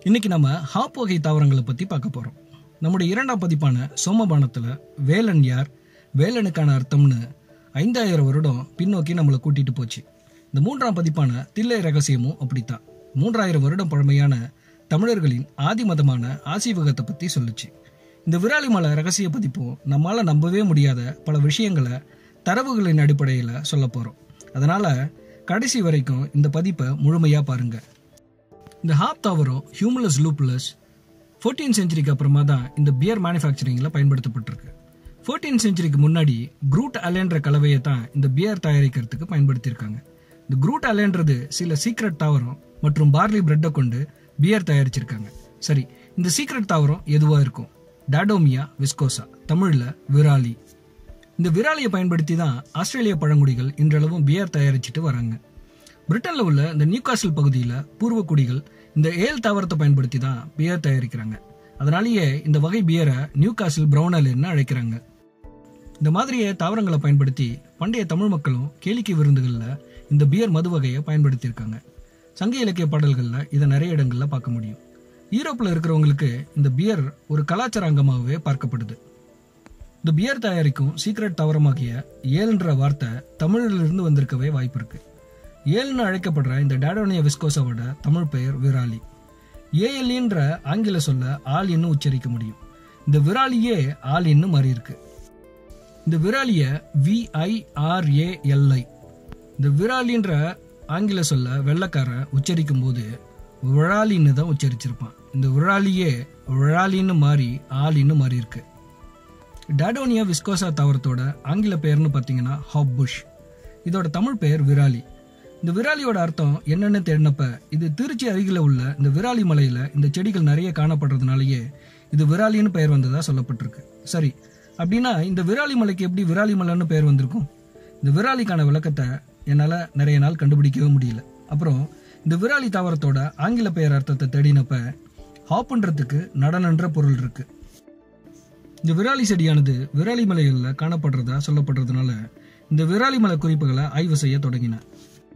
இன்னைக்கு நம்ம ஹாப் வகை தாவரங்களை பற்றி பார்க்க போகிறோம் நம்முடைய இரண்டாம் பதிப்பான சோமபானத்தில் வேலன் யார் வேலனுக்கான அர்த்தம்னு ஐந்தாயிரம் வருடம் பின்னோக்கி நம்மளை கூட்டிட்டு போச்சு இந்த மூன்றாம் பதிப்பான தில்லை ரகசியமும் அப்படித்தான் மூன்றாயிரம் வருடம் பழமையான தமிழர்களின் ஆதி மதமான ஆசீவகத்தை பற்றி சொல்லுச்சு இந்த விராலிமலை ரகசிய பதிப்பும் நம்மால் நம்பவே முடியாத பல விஷயங்களை தரவுகளின் அடிப்படையில் சொல்ல போகிறோம் அதனால் கடைசி வரைக்கும் இந்த பதிப்பை முழுமையாக பாருங்கள் இந்த ஹாப் தாவரம் ஹியூமலஸ் லூப்புலஸ் ஃபோர்டீன் செஞ்சுரிக்கு அப்புறமா தான் இந்த பியர் மேனுஃபேக்சரிங்கில் பயன்படுத்தப்பட்டிருக்கு ஃபோர்டீன் செஞ்சுரிக்கு முன்னாடி குரூட் அலேன்ற கலவையை தான் இந்த பியர் தயாரிக்கிறதுக்கு பயன்படுத்தியிருக்காங்க இந்த குரூட் அலேன்றது சில சீக்ரெட் தாவரம் மற்றும் பார்லி பிரெட்டை கொண்டு பியர் தயாரிச்சிருக்காங்க சரி இந்த சீக்ரெட் தாவரம் எதுவாக இருக்கும் டாடோமியா விஸ்கோசா தமிழில் விராலி இந்த விராலியை பயன்படுத்தி தான் ஆஸ்திரேலிய பழங்குடிகள் இன்றளவும் பியர் தயாரிச்சுட்டு வராங்க பிரிட்டன்ல உள்ள இந்த நியூகாசில் பகுதியில் பூர்வக்குடிகள் இந்த ஏல் தாவரத்தை பயன்படுத்தி தான் பியர் தயாரிக்கிறாங்க அதனாலேயே இந்த வகை பியரை நியூகாசில் பிரவுனல்னு அழைக்கிறாங்க இந்த மாதிரியே தாவரங்களை பயன்படுத்தி பண்டைய தமிழ் மக்களும் கேளிக்கை விருந்துகளில் இந்த பியர் மது வகையை பயன்படுத்தியிருக்காங்க சங்க இலக்கிய பாடல்களில் இதை நிறைய இடங்களில் பார்க்க முடியும் யூரோப்பில் இருக்கிறவங்களுக்கு இந்த பியர் ஒரு கலாச்சார அங்கமாகவே பார்க்கப்படுது இந்த பியர் தயாரிக்கும் சீக்ரெட் தாவரமாகிய ஏல்ன்ற வார்த்தை தமிழிலிருந்து வந்திருக்கவே வாய்ப்பு இருக்கு ஏல்னு அழைக்கப்படுற இந்த டாடோனியா விஸ்கோசாவோட தமிழ் பெயர் விராலி ஏஎல்இன்ற ஆங்கில சொல்ல ஆல் என்று உச்சரிக்க முடியும் இந்த விராலியே ஆல் என்று மாறி இருக்கு இந்த விராலிய விஐஆர்ஏஎல்ஐ இந்த விராலின்ற ஆங்கில சொல்ல வெள்ளக்காரன் உச்சரிக்கும் போது விழாலின்னு தான் உச்சரிச்சிருப்பான் இந்த விழாலியே விழாலின்னு மாறி ஆலின்னு மாறி இருக்கு டாடோனியா விஸ்கோசா தாவரத்தோட ஆங்கில பெயர்னு பார்த்தீங்கன்னா ஹாப் புஷ் இதோட தமிழ் பெயர் விராலி இந்த விராலியோட அர்த்தம் என்னன்னு தேடினப்ப இது திருச்சி அருகில உள்ள இந்த விராலி மலையில இந்த செடிகள் நிறைய காணப்படுறதுனாலயே இது விராலின்னு பெயர் வந்ததா சொல்லப்பட்டிருக்கு சரி அப்படின்னா இந்த விராலி மலைக்கு எப்படி விராலி மலைன்னு பெயர் வந்திருக்கும் இந்த விராலிக்கான விளக்கத்தை என்னால் நிறைய நாள் கண்டுபிடிக்கவே முடியல அப்புறம் இந்த விராலி தாவரத்தோட ஆங்கில பெயர் அர்த்தத்தை தேடினப்ப ஹாப்புன்றதுக்கு நடனன்ற பொருள் இருக்கு இந்த விராலி செடியானது விராலி மலைகளில் காணப்படுறதா சொல்லப்படுறதுனால இந்த விராலி மலை குறிப்புகளை ஆய்வு செய்ய தொடங்கினேன்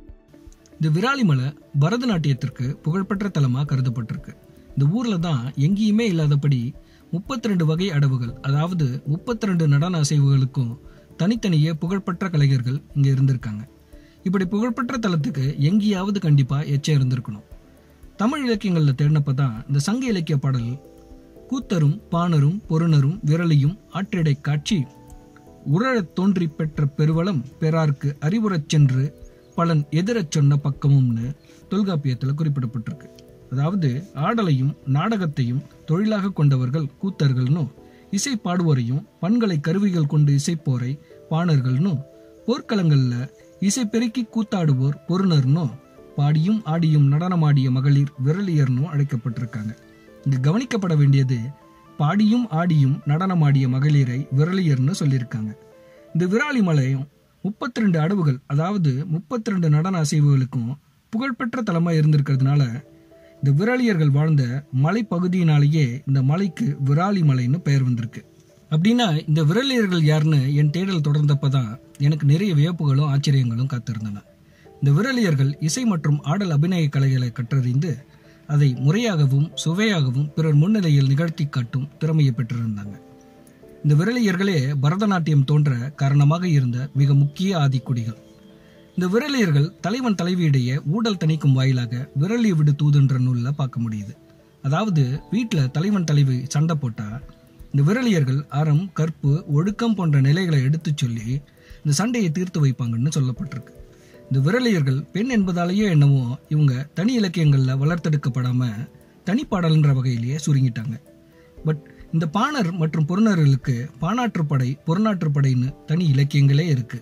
இந்த விராலி மலை பரதநாட்டியத்திற்கு புகழ்பெற்ற தலமாக கருதப்பட்டிருக்கு இந்த ஊர்ல தான் எங்கேயுமே இல்லாதபடி முப்பத்தி ரெண்டு வகை அடவுகள் அதாவது முப்பத்தி ரெண்டு நடன அசைவுகளுக்கும் தனித்தனியே புகழ்பெற்ற கலைஞர்கள் இங்க இருந்திருக்காங்க இப்படி புகழ்பெற்ற தலத்துக்கு எங்கேயாவது கண்டிப்பா எச்சம் இருந்திருக்கணும் தமிழ் இலக்கியங்கள்ல தேடினப்ப தான் இந்த சங்க இலக்கிய பாடல் கூத்தரும் பாணரும் பொருணரும் விரலியும் ஆற்றிடை காட்சி உரழத் தோன்றி பெற்ற பெருவளம் பெறார்க்கு அறிவுறச் சென்று பலன் எதிரச் சொன்ன பக்கமும்னு தொல்காப்பியத்தில் குறிப்பிடப்பட்டிருக்கு அதாவது ஆடலையும் நாடகத்தையும் தொழிலாக கொண்டவர்கள் கூத்தர்கள்னும் இசை பாடுவோரையும் பண்களை கருவிகள் கொண்டு இசைப்போரை பாணர்கள்னும் போர்க்களங்கள்ல இசை பெருக்கி கூத்தாடுவோர் பொருணர்னும் பாடியும் ஆடியும் நடனமாடிய மகளிர் விரலியர்னும் அழைக்கப்பட்டிருக்காங்க இங்கு கவனிக்கப்பட வேண்டியது பாடியும் ஆடியும் நடனமாடிய மகளிரை விரலியர்னு சொல்லியிருக்காங்க இந்த விராலி மலையும் முப்பத்தி ரெண்டு அடவுகள் அதாவது முப்பத்தி ரெண்டு நடன அசைவுகளுக்கும் புகழ்பெற்ற தலமா இருந்திருக்கிறதுனால இந்த விராலியர்கள் வாழ்ந்த மலைப்பகுதியினாலேயே இந்த மலைக்கு விராலி மலைன்னு பெயர் வந்திருக்கு அப்படின்னா இந்த விரலியர்கள் யாருன்னு என் தேடல் தொடர்ந்தப்பதான் எனக்கு நிறைய வியப்புகளும் ஆச்சரியங்களும் காத்திருந்தன இந்த விரலியர்கள் இசை மற்றும் ஆடல் அபிநய கலைகளை கற்றறிந்து அதை முறையாகவும் சுவையாகவும் பிறர் முன்னிலையில் நிகழ்த்தி காட்டும் திறமையை பெற்றிருந்தாங்க இந்த விரலியர்களே பரதநாட்டியம் தோன்ற காரணமாக இருந்த மிக முக்கிய ஆதிக்குடிகள் இந்த விரலியர்கள் தலைவன் தலைவியிடையே ஊடல் தணிக்கும் வாயிலாக விரலி விடு தூதுன்ற நூலில் பார்க்க முடியுது அதாவது வீட்டில் தலைவன் தலைவி சண்டை போட்டா இந்த விரலியர்கள் அறம் கற்பு ஒழுக்கம் போன்ற நிலைகளை எடுத்துச் சொல்லி இந்த சண்டையை தீர்த்து வைப்பாங்கன்னு சொல்லப்பட்டிருக்கு இந்த விரலியர்கள் பெண் என்பதாலேயே என்னவோ இவங்க தனி இலக்கியங்களில் வளர்த்தெடுக்கப்படாம தனிப்பாடல்ன்ற வகையிலேயே சுருங்கிட்டாங்க பட் இந்த பாணர் மற்றும் பொருணர்களுக்கு பாணாற்றுப்படை பொருநாற்றுப்படைன்னு தனி இலக்கியங்களே இருக்கு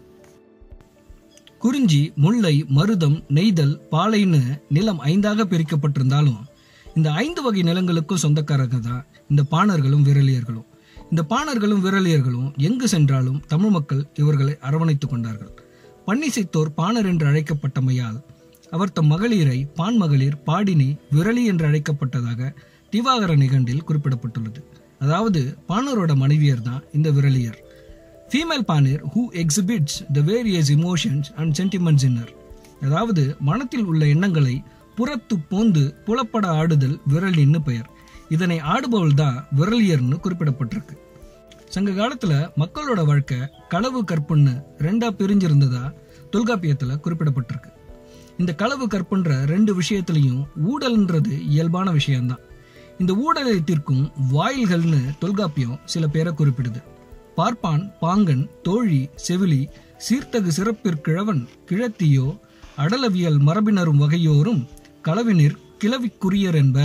குறிஞ்சி முல்லை மருதம் நெய்தல் பாலைன்னு நிலம் ஐந்தாக பிரிக்கப்பட்டிருந்தாலும் இந்த ஐந்து வகை நிலங்களுக்கும் சொந்தக்காரங்க தான் இந்த பாணர்களும் விரலியர்களும் இந்த பாணர்களும் விரலியர்களும் எங்கு சென்றாலும் தமிழ் மக்கள் இவர்களை அரவணைத்துக் கொண்டார்கள் பன்னிசைத்தோர் பாணர் என்று அழைக்கப்பட்டமையால் அவர் தம் மகளிரை பான் மகளிர் பாடினி விரலி என்று அழைக்கப்பட்டதாக திவாகர நிகண்டில் குறிப்பிடப்பட்டுள்ளது அதாவது பாணரோட மனைவியர் தான் இந்த விரலியர் ஃபீமேல் பானிர் who exhibits the various emotions and sentiments inner அதாவது மனத்தில் உள்ள எண்ணங்களை புறத்து போந்து புலப்பட ஆடுதல் விரலின்னு பெயர் இதனை ஆடுபவள் தான் விரலியர்னு குறிப்பிடப்பட்டிருக்கு சங்க காலத்துல மக்களோட வாழ்க்கை களவு கற்புன்னு ரெண்டா பிரிஞ்சிருந்ததா தொல்காப்பியத்துல குறிப்பிடப்பட்டிருக்கு இந்த களவு கற்புன்ற ரெண்டு விஷயத்திலையும் ஊடல்ன்றது இயல்பான விஷயம்தான் இந்த ஊடலை தீர்க்கும் வாயில்கள்னு தொல்காப்பியம் சில பேரை குறிப்பிடுது பார்ப்பான் பாங்கன் தோழி செவிலி சீர்த்தகு சிறப்பிற்கிழவன் கிழத்தியோ அடலவியல் மரபினரும் வகையோரும் களவினிற் கிளவிக்குரியர் என்ப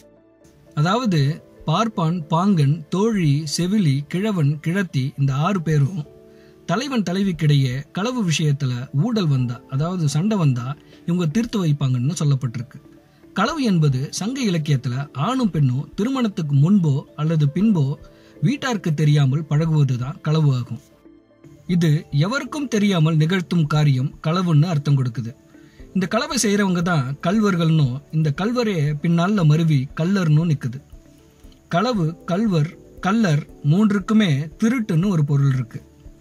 அதாவது பார்ப்பான் பாங்கன் தோழி செவிலி கிழவன் கிழத்தி இந்த ஆறு பேரும் தலைவன் தலைவிக்கிடையே களவு விஷயத்துல ஊடல் வந்தா அதாவது சண்டை வந்தா இவங்க தீர்த்து வைப்பாங்கன்னு சொல்லப்பட்டிருக்கு களவு என்பது சங்க இலக்கியத்துல ஆணும் பெண்ணும் திருமணத்துக்கு முன்போ அல்லது பின்போ வீட்டாருக்கு தெரியாமல் பழகுவதுதான் களவு ஆகும் இது எவருக்கும் தெரியாமல் நிகழ்த்தும் காரியம் களவுன்னு அர்த்தம் கொடுக்குது இந்த களவை செய்யறவங்க தான் கல்வர்கள்னும் இந்த கல்வரே பின்னால மருவி கல்லர்னும் நிக்குது களவு கல்வர் கல்லர் மூன்றுக்குமே திருட்டுன்னு ஒரு பொருள் இருக்கு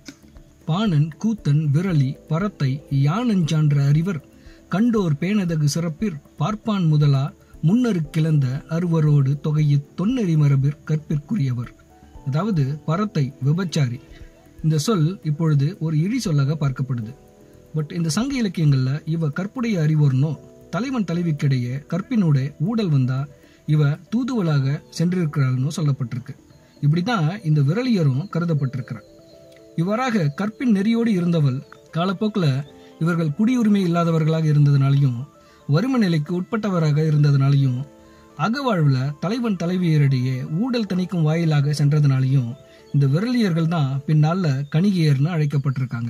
பாணன் கூத்தன் விரலி பரத்தை யானஞ்சான்ற அறிவர் கண்டோர் பேணதகு சிறப்பிற் பார்ப்பான் முதலா முன்னரு கிளந்த அறுவரோடு தொகையை தொன்னெறி மரபிற் கற்பிற்குரியவர் அதாவது பரத்தை விபச்சாரி இந்த சொல் இப்பொழுது ஒரு இழி சொல்லாக பார்க்கப்படுது பட் இந்த சங்க இலக்கியங்கள்ல இவ கற்புடைய அறிவோர்னோ தலைவன் தலைவிக்கிடையே கற்பினோட ஊடல் வந்தா இவ தூதுவலாக சென்றிருக்கிறாள்னு சொல்லப்பட்டிருக்கு இப்படிதான் இந்த விரலியரும் கருதப்பட்டிருக்கிறார் இவ்வாறாக கற்பின் நெறியோடு இருந்தவள் காலப்போக்கில் இவர்கள் குடியுரிமை இல்லாதவர்களாக இருந்ததுனாலையும் வறுமை நிலைக்கு உட்பட்டவராக இருந்ததுனாலையும் அகவாழ்வுல தலைவன் தலைவியரிடையே ஊடல் தணிக்கும் வாயிலாக சென்றதுனாலையும் இந்த விரலியர்கள் தான் பின்னால கணிகையர்னு அழைக்கப்பட்டிருக்காங்க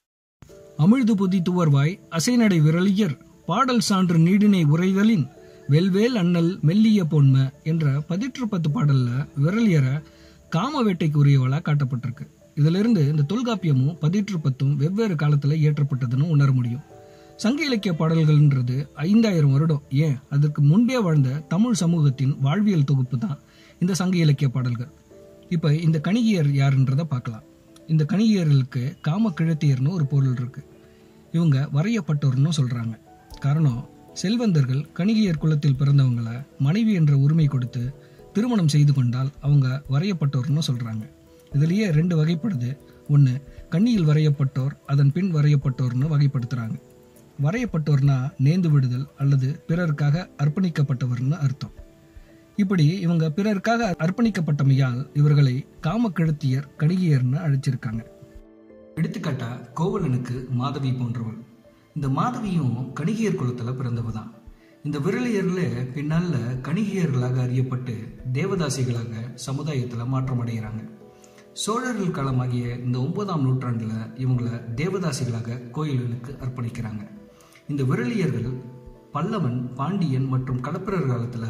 அமிழ்து பொதி துவர்வாய் அசைநடை விரலியர் பாடல் சான்று நீடினை உரைதலின் வெல்வேல் அண்ணல் மெல்லிய பொன்ம என்ற பதிற்று பத்து பாடல்ல விரலியரை காம வேட்டைக்கு உரியவளா காட்டப்பட்டிருக்கு இதுல இருந்து இந்த தொல்காப்பியமும் பதிற்று பத்தும் வெவ்வேறு காலத்துல இயற்றப்பட்டதுன்னு உணர முடியும் சங்க இலக்கிய பாடல்கள்ன்றது ஐந்தாயிரம் வருடம் ஏன் அதற்கு முன்பே வாழ்ந்த தமிழ் சமூகத்தின் வாழ்வியல் தொகுப்பு தான் இந்த சங்க இலக்கிய பாடல்கள் இப்ப இந்த கணிகையர் யாருன்றத பார்க்கலாம் இந்த கணிகையர்களுக்கு காம கிழத்தியர்னு ஒரு பொருள் இருக்கு இவங்க வரையப்பட்டோர்னு சொல்றாங்க காரணம் செல்வந்தர்கள் கணிகையர் குலத்தில் பிறந்தவங்கள மனைவி என்ற உரிமை கொடுத்து திருமணம் செய்து கொண்டால் அவங்க வரையப்பட்டோர்னு சொல்றாங்க இதுலயே ரெண்டு வகைப்படுது ஒன்று கண்ணியில் வரையப்பட்டோர் அதன் பின் வரையப்பட்டோர்னு வகைப்படுத்துறாங்க வரையப்பட்டோர்னா நேர்ந்து விடுதல் அல்லது பிறருக்காக அர்ப்பணிக்கப்பட்டவர்னு அர்த்தம் இப்படி இவங்க பிறருக்காக அர்ப்பணிக்கப்பட்டமையால் இவர்களை காமக்கிழத்தியர் கணிகையர்னு அழைச்சிருக்காங்க எடுத்துக்காட்டா கோவலனுக்கு மாதவி போன்றவள் இந்த மாதவியும் கணிகையர் குலத்துல பிறந்தவ தான் இந்த விரலியர்ல பின்னால கணிகையர்களாக அறியப்பட்டு தேவதாசிகளாக சமுதாயத்துல மாற்றம் அடைகிறாங்க சோழர்கள் காலமாகிய இந்த ஒன்பதாம் நூற்றாண்டுல இவங்கள தேவதாசிகளாக கோயில்களுக்கு அர்ப்பணிக்கிறாங்க இந்த விரலியர்கள் பல்லவன் பாண்டியன் மற்றும் களப்பிரர் காலத்துல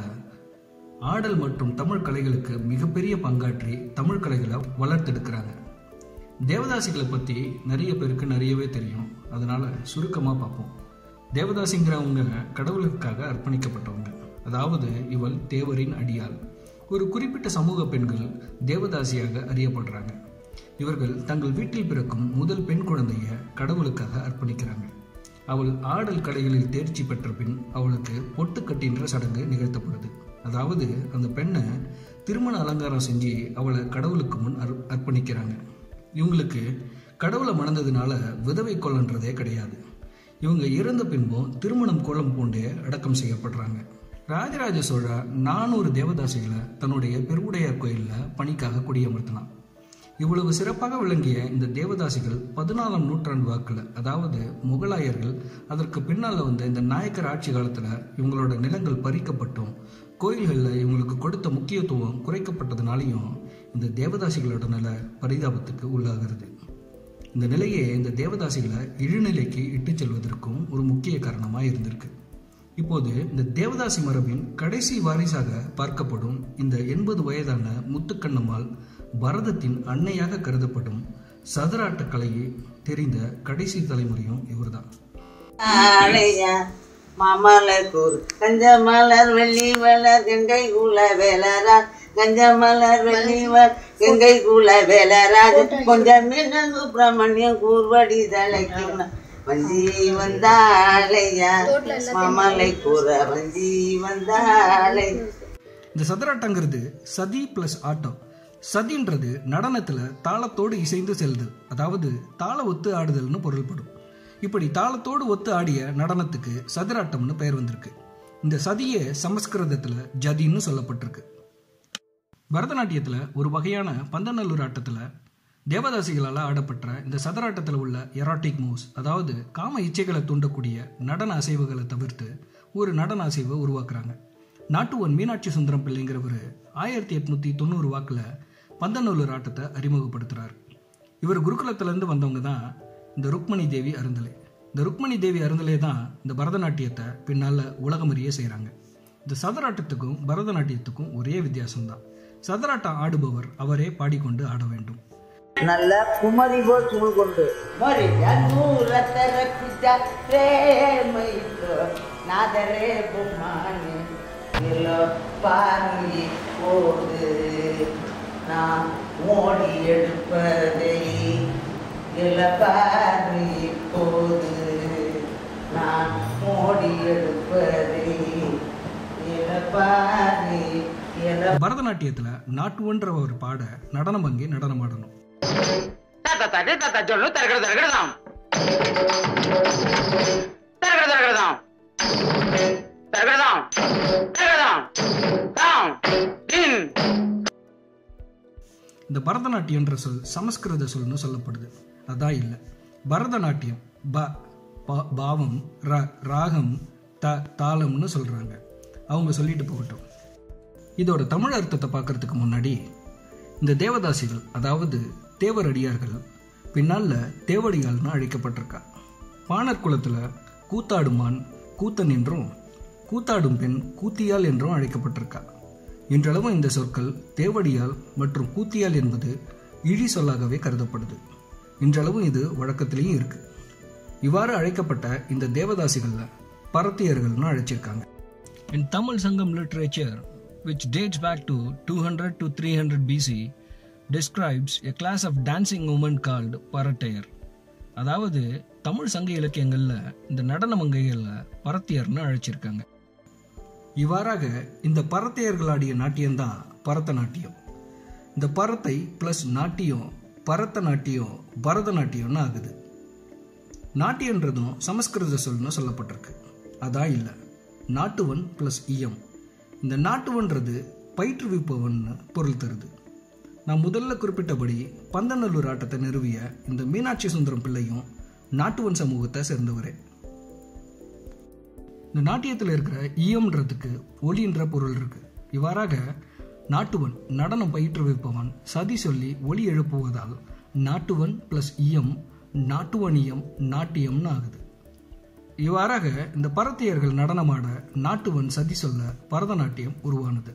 ஆடல் மற்றும் தமிழ் கலைகளுக்கு மிகப்பெரிய பங்காற்றி தமிழ் கலைகளை வளர்த்தெடுக்கிறாங்க தேவதாசிகளை பற்றி நிறைய பேருக்கு நிறையவே தெரியும் அதனால சுருக்கமாக பார்ப்போம் தேவதாசிங்கிறவங்க கடவுளுக்காக அர்ப்பணிக்கப்பட்டவங்க அதாவது இவள் தேவரின் அடியாள் ஒரு குறிப்பிட்ட சமூக பெண்கள் தேவதாசியாக அறியப்படுறாங்க இவர்கள் தங்கள் வீட்டில் பிறக்கும் முதல் பெண் குழந்தைய கடவுளுக்காக அர்ப்பணிக்கிறாங்க அவள் ஆடல் கலைகளில் தேர்ச்சி பெற்ற பின் அவளுக்கு பொட்டுக்கட்டின்ற சடங்கு நிகழ்த்தப்படுது அதாவது அந்த பெண்ணை திருமண அலங்காரம் செஞ்சு அவளை கடவுளுக்கு முன் அர் அர்ப்பணிக்கிறாங்க இவங்களுக்கு கடவுளை மணந்ததுனால விதவை கொல்லன்றதே கிடையாது இவங்க இறந்த பின்பும் திருமணம் கோலம் பூண்டே அடக்கம் செய்யப்படுறாங்க ராஜராஜ சோழா நானூறு தேவதாசிகளை தன்னுடைய பெருவுடையார் கோயிலில் பணிக்காக குடியமர்த்தினான் இவ்வளவு சிறப்பாக விளங்கிய இந்த தேவதாசிகள் பதினாலாம் நூற்றாண்டு வாக்கில் அதாவது முகலாயர்கள் அதற்கு பின்னால் வந்த இந்த நாயக்கர் ஆட்சி காலத்தில் இவங்களோட நிலங்கள் பறிக்கப்பட்டும் கோயில்களில் இவங்களுக்கு கொடுத்த முக்கியத்துவம் குறைக்கப்பட்டதுனாலையும் இந்த தேவதாசிகளோட நில பரிதாபத்துக்கு உள்ளாகிறது இந்த நிலையே இந்த தேவதாசிகளை இழுநிலைக்கு இட்டுச் செல்வதற்கும் ஒரு முக்கிய காரணமாக இருந்திருக்கு இப்போது இந்த தேவதாசி மரபின் கடைசி வாரிசாக பார்க்கப்படும் இந்த எண்பது வயதான முத்துக்கண்ணம்மாள் பரதத்தின் அன்னையாக கருதப்படும் சதுராட்ட கலையை தெரிந்த கடைசி தலைமுறையும் இவர்தான் ஆளையா மாமலர் கூறு கஞ்ச மலர் வெள்ளி வளர் கங்கை குல வேலரா கஞ்ச மலர் வெள்ளி வர் கங்கை குல வேலராஜ் கொஞ்சம் சுப்பிரமணியம் கூர்வடி தலைக்கு வஞ்சி வந்தாளையா மாமலை கூற வஞ்சி வந்தாளை இந்த சதுராட்டங்கிறது சதி பிளஸ் ஆட்டம் சதின்றது நடனத்துல தாளத்தோடு இசைந்து செல்லுது அதாவது தாள ஒத்து ஆடுதல்னு பொருள்படும் இப்படி தாளத்தோடு ஒத்து ஆடிய நடனத்துக்கு சதுராட்டம்னு பெயர் வந்திருக்கு இந்த சதியே சமஸ்கிருதத்துல ஜதின்னு சொல்லப்பட்டிருக்கு பரதநாட்டியத்துல ஒரு வகையான பந்தநல்லூர் ஆட்டத்துல தேவதாசிகளால் ஆடப்பட்ட இந்த சதுராட்டத்தில் உள்ள எராட்டிக் மூவ்ஸ் அதாவது காம இச்சைகளை தூண்டக்கூடிய நடன அசைவுகளை தவிர்த்து ஒரு நடன அசைவை உருவாக்குறாங்க நாட்டுவன் மீனாட்சி சுந்தரம் பிள்ளைங்கிறவர் ஆயிரத்தி எட்நூத்தி தொண்ணூறு வாக்கில் பந்தநல்லூர் ஆட்டத்தை அறிமுகப்படுத்துறார் இவர் குருகுலத்திலேருந்து வந்தவங்க தான் இந்த ருக்மணி தேவி அருந்தலை இந்த ருக்மணி தேவி அருந்தலை தான் இந்த பரதநாட்டியத்தை பின்னால் உலகமறிய செய்கிறாங்க இந்த சதுராட்டத்துக்கும் பரதநாட்டியத்துக்கும் ஒரே வித்தியாசம்தான் சதுராட்டம் ஆடுபவர் அவரே பாடிக்கொண்டு ஆட வேண்டும் நல்ல குமரி போல் சுமல் கொண்டு மரியா நூலத்தர குஜா ரே மைத்தோ நாதரே பொம்மானே இல்லோ பார்வை போது நான் ஓடி எடுப்பதை இல்ல பார்வை போது நான் ஓடி எடுப்பதை இல்ல பார்வை இல்ல பரதநாட்டியத்துல நாட்டுவன்ற ஒரு பாட நடனம் அங்கே நடனமாடணும் தாத்தா தாத்தா தாத்தா சொல்லு தரகட தரகடதாம் தரகட தரகடதாம் தரகடதாம் தரகடதாம் தாம் டின் இந்த பரதநாட்டியன்ற சொல் சமஸ்கிருத சொல்னு சொல்லப்படுது அதான் இல்லை பரதநாட்டியம் ப பா- பாவம் ர ராகம் த தாளம்னு சொல்றாங்க அவங்க சொல்லிட்டு போகட்டும் இதோட தமிழ் அர்த்தத்தை பார்க்கறதுக்கு முன்னாடி இந்த தேவதாசிகள் அதாவது தேவரடியார்கள் பின்னால தேவடியாள்னு அழைக்கப்பட்டிருக்கா பாணர் குலத்துல கூத்தாடுமான் கூத்தன் என்றும் கூத்தாடும் பெண் கூத்தியால் என்றும் அழைக்கப்பட்டிருக்கா இன்றளவும் இந்த சொற்கள் தேவடியால் மற்றும் கூத்தியால் என்பது இழி சொல்லாகவே கருதப்படுது இன்றளவும் இது வழக்கத்திலேயும் இருக்கு இவ்வாறு அழைக்கப்பட்ட இந்த தேவதாசிகள்ல பரத்தியர்கள்னு அழைச்சிருக்காங்க In Tamil Sangam literature, which dates back to 200 to 300 BC, describes a class of dancing women called பரட்டையர் அதாவது தமிழ் சங்க இலக்கியங்கள்ல இந்த நடன மங்கைகள்ல பரத்தியர்னு அழைச்சிருக்காங்க இவ்வாறாக இந்த பரத்தையர்களாடிய நாட்டியம்தான் பரதநாட்டியம் இந்த பரத்தை பிளஸ் நாட்டியம் பரதநாட்டியம் பரதநாட்டியம்னு ஆகுது நாட்டியன்றதும் சமஸ்கிருத சொல்னு சொல்லப்பட்டிருக்கு அதான் இல்லை நாட்டுவன் பிளஸ் இயம் இந்த நாட்டுவன்றது பயிற்றுவிப்பவன்னு பொருள் தருது நான் முதல்ல குறிப்பிட்டபடி பந்தநல்லூர் ஆட்டத்தை நிறுவிய இந்த மீனாட்சி சுந்தரம் பிள்ளையும் நாட்டுவன் சமூகத்தை சேர்ந்தவரே இந்த நாட்டியத்தில் இருக்கிற ஈயம்ன்றதுக்கு ஒலின்ற பொருள் இருக்கு இவ்வாறாக நாட்டுவன் நடனம் பயிற்றுவிப்பவன் சதி சொல்லி ஒலி எழுப்புவதால் நாட்டுவன் பிளஸ் ஈயம் நாட்டுவனியம் நாட்டியம்னு ஆகுது இவ்வாறாக இந்த பரத்தியர்கள் நடனமாட நாட்டுவன் சதி சொல்ல பரதநாட்டியம் உருவானது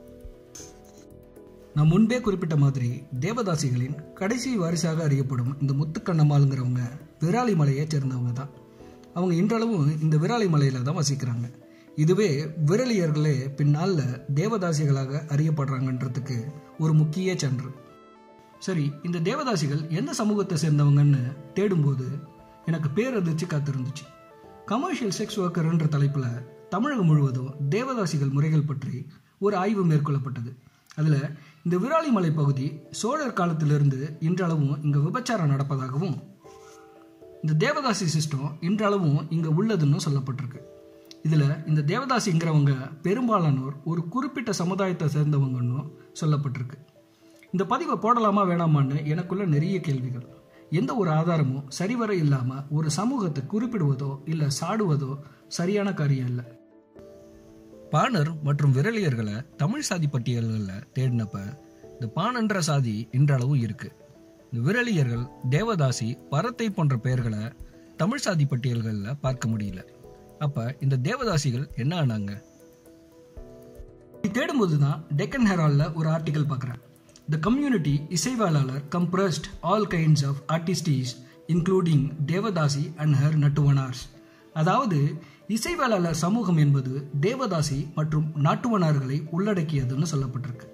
நான் முன்பே குறிப்பிட்ட மாதிரி தேவதாசிகளின் கடைசி வாரிசாக அறியப்படும் இந்த முத்துக்கண்ணம்மாளுங்கிறவங்க விராலி மலையை சேர்ந்தவங்க தான் அவங்க இன்றளவும் இந்த விராலி மலையில தான் வசிக்கிறாங்க இதுவே விரலியர்களே பின்னால தேவதாசிகளாக அறியப்படுறாங்கன்றதுக்கு ஒரு முக்கிய சான்று சரி இந்த தேவதாசிகள் எந்த சமூகத்தை சேர்ந்தவங்கன்னு தேடும்போது எனக்கு பேரதிர்ச்சி காத்திருந்துச்சு கமர்ஷியல் செக்ஸ் ஒர்க்கர்ன்ற தலைப்பில் தமிழகம் முழுவதும் தேவதாசிகள் முறைகள் பற்றி ஒரு ஆய்வு மேற்கொள்ளப்பட்டது அதில் இந்த விராலிமலை பகுதி சோழர் காலத்திலிருந்து இன்றளவும் இங்கே விபச்சாரம் நடப்பதாகவும் இந்த தேவதாசி சிஸ்டம் இன்றளவும் இங்கே உள்ளதுன்னு சொல்லப்பட்டிருக்கு இதில் இந்த தேவதாசிங்கிறவங்க பெரும்பாலானோர் ஒரு குறிப்பிட்ட சமுதாயத்தை சேர்ந்தவங்கன்னு சொல்லப்பட்டிருக்கு இந்த பதிவை போடலாமா வேணாமான்னு எனக்குள்ள நிறைய கேள்விகள் எந்த ஒரு ஆதாரமும் சரிவர இல்லாமல் ஒரு சமூகத்தை குறிப்பிடுவதோ இல்லை சாடுவதோ சரியான காரியம் இல்லை பாணர் மற்றும் விரலியர்களை தமிழ் சாதி பட்டியல்களில் தேடினப்ப இந்த பாணன்ற சாதி இன்றளவும் இருக்கு இந்த விரலியர்கள் தேவதாசி பரத்தை போன்ற பெயர்களை தமிழ் சாதி பட்டியல்களில் பார்க்க முடியல அப்ப இந்த தேவதாசிகள் என்ன ஆனாங்க தேடும்போது தான் டெக்கன் ஹெரால்ல ஒரு ஆர்டிகல் பார்க்குறேன் த கம்யூனிட்டி இசைவாளர் comprised all kinds of artistes including devadasi and her nattuvanars அதாவது இசைவேளாளர் சமூகம் என்பது தேவதாசி மற்றும் நாட்டுவனார்களை உள்ளடக்கியதுன்னு சொல்லப்பட்டிருக்கு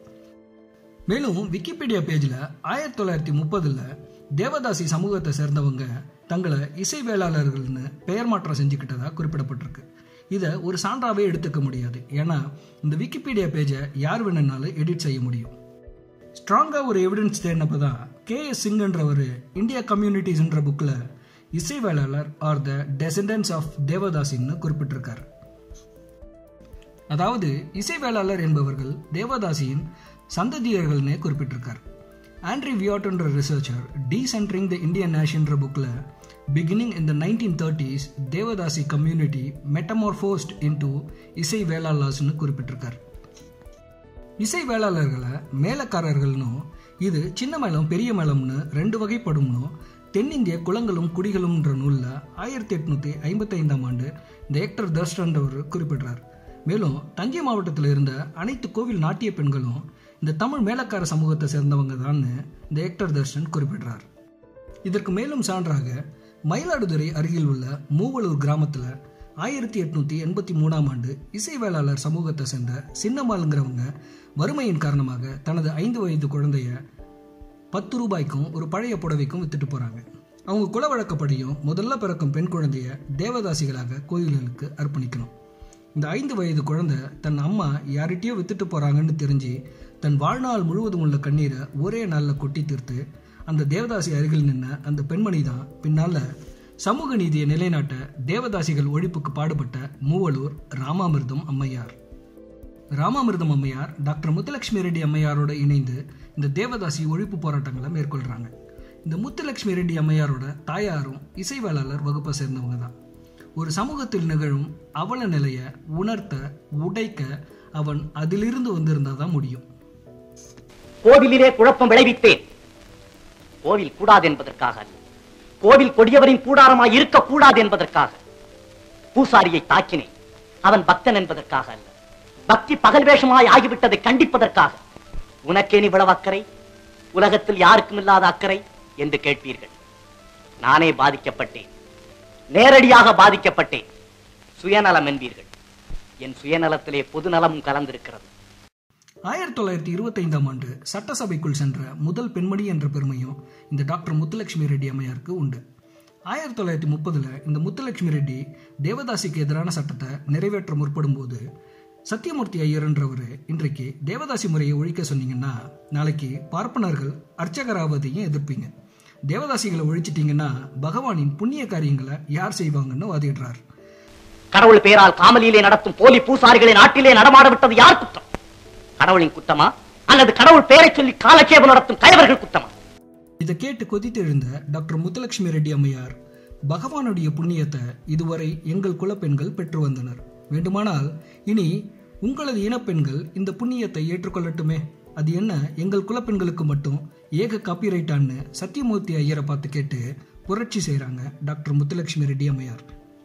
மேலும் விக்கிபீடியா பேஜில் ஆயிரத்தி தொள்ளாயிரத்தி முப்பதில் தேவதாசி சமூகத்தை சேர்ந்தவங்க தங்களை இசை வேளாளர்கள்னு பெயர் மாற்றம் செஞ்சுக்கிட்டதா குறிப்பிடப்பட்டிருக்கு இதை ஒரு சான்றாவே எடுத்துக்க முடியாது ஏன்னா இந்த விக்கிபீடியா பேஜை யார் வேணும்னாலும் எடிட் செய்ய முடியும் ஸ்ட்ராங்காக ஒரு எவிடன்ஸ் தேடினப்போ தான் கே எஸ் சிங்ன்றவர் இந்தியா கம்யூனிட்டிஸ்ன்ற புக்கில் இசை வேளாளர் ஆர் த டெசண்டன்ஸ் ஆஃப் தேவதாசின்னு குறிப்பிட்டிருக்கார் அதாவது இசை வேளாளர் என்பவர்கள் தேவதாசியின் சந்ததியர்கள்னே குறிப்பிட்டிருக்கார் ஆண்ட்ரி வியாட்ன்ற ரிசர்ச்சர் டீசென்ட்ரிங் த இந்தியன் நேஷன்ற புக்கில் beginning in the nineteen thirties devadasi community metamorphosed into இசை வேளாளர்ஸ்னு குறிப்பிட்டிருக்கார் இசை வேளாளர்களை மேலக்காரர்கள்னும் இது சின்ன மேளம் பெரிய மேளம்னு ரெண்டு வகைப்படும்னு தென்னிந்திய குளங்களும் குடிகளும்ன்ற நூலில் ஆயிரத்தி எட்நூற்றி ஐம்பத்தைந்தாம் ஆண்டு இந்த ஏக்டர் தர்ஷன்றவர் குறிப்பிடுறார் மேலும் தஞ்சை மாவட்டத்தில் இருந்த அனைத்து கோவில் நாட்டிய பெண்களும் இந்த தமிழ் மேலக்கார சமூகத்தை சேர்ந்தவங்க தான் இந்த ஏக்டர் தர்ஷன் குறிப்பிடுறார் இதற்கு மேலும் சான்றாக மயிலாடுதுறை அருகில் உள்ள மூவலூர் கிராமத்தில் ஆயிரத்தி எட்நூத்தி எண்பத்தி மூணாம் ஆண்டு இசை வேளாளர் சமூகத்தை சேர்ந்த சின்னம்மாளுங்கிறவங்க வறுமையின் காரணமாக தனது ஐந்து வயது குழந்தைய பத்து ரூபாய்க்கும் ஒரு பழைய புடவைக்கும் வித்துட்டு போறாங்க அவங்க குல வழக்கப்படியும் முதல்ல பிறக்கும் பெண் குழந்தைய தேவதாசிகளாக கோயில்களுக்கு அர்ப்பணிக்கணும் இந்த ஐந்து வயது குழந்தை தன் அம்மா யார்கிட்டயோ வித்துட்டு போறாங்கன்னு தெரிஞ்சு தன் வாழ்நாள் முழுவதும் உள்ள கண்ணீரை ஒரே நாளில் கொட்டி தீர்த்து அந்த தேவதாசி அருகில் நின்ன அந்த பெண்மணி தான் பின்னால சமூக நீதியை நிலைநாட்ட தேவதாசிகள் ஒழிப்புக்கு பாடுபட்ட மூவலூர் ராமாமிர்தம் அம்மையார் ராமாமிர்தம் அம்மையார் டாக்டர் முத்துலட்சுமி ரெட்டி அம்மையாரோட இணைந்து இந்த தேவதாசி ஒழிப்பு போராட்டங்களை மேற்கொள்றாங்க இந்த முத்துலட்சுமி ரெட்டி அம்மையாரோட தாயாரும் இசைவேளாளர் வகுப்பை சேர்ந்தவங்க தான் ஒரு சமூகத்தில் நிகழும் அவல நிலையை உணர்த்த உடைக்க அவன் அதிலிருந்து வந்திருந்தா தான் முடியும் கோவிலிலே குழப்பம் விளைவித்தேன் கோவில் கூடாது என்பதற்காக அல்ல கோவில் கொடியவரின் கூடாரமாய் இருக்கக்கூடாது என்பதற்காக பூசாரியை தாக்கினேன் அவன் பக்தன் என்பதற்காக அல்ல பக்தி பகல் வேஷமாய் ஆகிவிட்டதை கண்டிப்பதற்காக உனக்கேன் இவ்வளவு அக்கறை உலகத்தில் யாருக்கும் இல்லாத அக்கறை என்று கேட்பீர்கள் நானே பாதிக்கப்பட்டேன் நேரடியாக பாதிக்கப்பட்டேன் சுயநலம் என்பீர்கள் என் சுயநலத்திலே பொதுநலமும் கலந்திருக்கிறது ஆயிரத்தி தொள்ளாயிரத்தி இருபத்தைந்தாம் ஆண்டு சட்டசபைக்குள் சென்ற முதல் பெண்மணி என்ற பெருமையும் இந்த டாக்டர் முத்துலட்சுமி ரெட்டி அம்மையாருக்கு உண்டு ஆயிரத்தி தொள்ளாயிரத்தி முப்பதுல இந்த முத்துலட்சுமி ரெட்டி தேவதாசிக்கு எதிரான சட்டத்தை நிறைவேற்ற முற்படும் போது சத்தியமூர்த்தி ஐயர்ன்றவர் இன்றைக்கு தேவதாசி முறையை ஒழிக்க சொன்னீங்கன்னா நாளைக்கு பார்ப்பனர்கள் அர்ச்சகராவதையும் எதிர்ப்பீங்க தேவதாசிகளை ஒழிச்சிட்டீங்கன்னா பகவானின் புண்ணிய காரியங்களை யார் செய்வாங்கன்னு வாதிடுறார் கடவுள் பேரால் காமலியிலே நடத்தும் போலி பூசாரிகளை நாட்டிலே நடமாட விட்டது யார் குற்றம் கடவுளின் குற்றமா அல்லது கடவுள் பெயரை சொல்லி காலட்சேபம் நடத்தும் கயவர்கள் குற்றமா இதை கேட்டு கொதித்தெழுந்த டாக்டர் முத்துலட்சுமி ரெட்டி அம்மையார் பகவானுடைய புண்ணியத்தை இதுவரை எங்கள் குலப்பெண்கள் பெற்று வந்தனர் வேண்டுமானால் இனி உங்களது இனப்பெண்கள் இந்த புண்ணியத்தை ஏற்றுக்கொள்ளட்டுமே அது என்ன எங்கள் குலப்பெண்களுக்கு மட்டும் ஏக காப்பிரைட்டான்னு சத்தியமூர்த்தி ஐயரை பார்த்து கேட்டு புரட்சி செய்கிறாங்க டாக்டர் முத்துலட்சுமி ரெட்டி அம்மையார்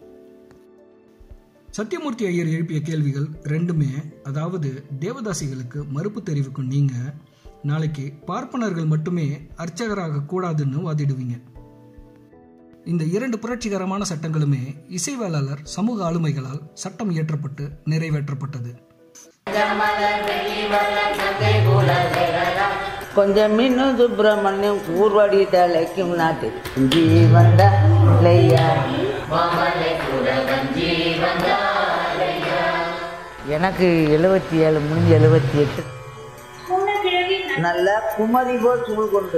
சத்தியமூர்த்தி ஐயர் எழுப்பிய கேள்விகள் ரெண்டுமே அதாவது தேவதாசிகளுக்கு மறுப்பு தெரிவிக்கும் நீங்க நாளைக்கு பார்ப்பனர்கள் மட்டுமே அர்ச்சகராக கூடாதுன்னு வாதிடுவீங்க இந்த இரண்டு புரட்சிகரமான சட்டங்களுமே இசைவேளாளர் சமூக ஆளுமைகளால் சட்டம் இயற்றப்பட்டு நிறைவேற்றப்பட்டது கொஞ்சம் மின்னும் சுப்பிரமணியம் கூர்வடி தலைக்கும் நாட்டு ஜீ வந்த இல்லையா எனக்கு எழுபத்தி ஏழு முடிஞ்சு எழுபத்தி எட்டு நல்லா குமரி போல் சூழ் கொண்டு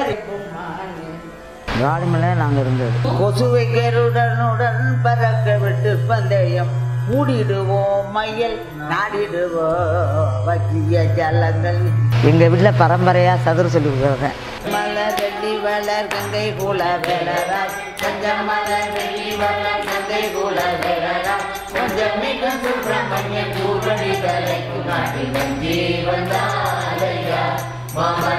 ராணிமலை நாங்கள் இருந்தது கொசுவை கருடனுடன் பறக்க விட்டு பந்தயம் மூடிடுவோம் மையல் நாடிடுவோம் வக்கிய ஜலங்கள் எங்க வீட்டுல பரம்பரையா சதுர சொல்லி கொடுக்குறேன் மலர் வெள்ளி வளர் கங்கை குல வேலராய் கொஞ்சம் மலர் வெள்ளி வளர் கங்கை குல வேலராய் கொஞ்சம் மிக சுப்பிரமணிய கூர்வடி தலைக்கு நாட்டிலும் ஜீவன் தாரையா மாமல